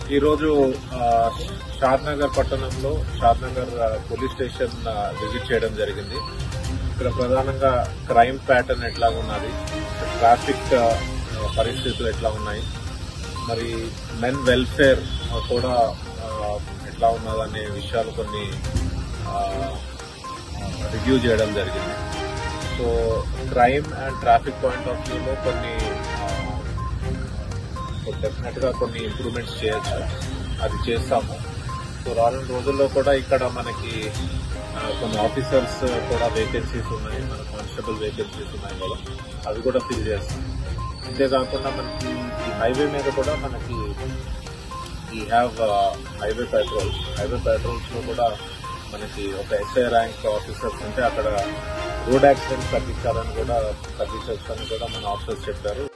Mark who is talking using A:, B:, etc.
A: ఈరోజు ఆ, షాద్నగర్ పట్టణంలో షాద్నగర్ ఆ, పోలీస్ స్టేషన్ ఆ, విజిట్ చేయడం జరిగింది ఇక్కడ ప్రధానంగా క్రైమ్ ప్యాటర్న్ ఎట్లా ఉన్నది ట్రాఫిక్ ఆ, పరిస్థితులు ఎట్లా ఉన్నాయి మరి మెన్ వెల్ఫేర్ కూడా ఆ, ఎట్లా ఉన్నదనే విషయాలు కొన్ని రివ్యూ చేయడం జరిగింది so crime and traffic point of వ్యూలో కొన్ని డెఫినెట్ గా కొన్ని ఇంప్రూవ్మెంట్స్ చేయొచ్చు అది చేస్తాము సో రానున్న రోజుల్లో కూడా ఇక్కడ మనకి ఆ, కొన్ని ఆఫీసర్స్ కూడా వేకెన్సీస్ ఉన్నాయి మన కానిస్టేబుల్ వేకెన్సీస్ ఉన్నాయి కదా అవి కూడా ఫిల్ చేస్తాం అంతేకాకుండా మనకి ఈ హైవే మీద కూడా మనకి ఈ have highway patrols highway patrols లో కూడా మనకి ఒక ఎస్ఐ ర్యాంక్ ఆఫీసర్స్ ఉంటే అక్కడ రోడ్ యాక్సిడెంట్స్ తగ్గించాలని కూడా తగ్గించొచ్చని కూడా మన ఆఫీసర్స్ చెప్పారు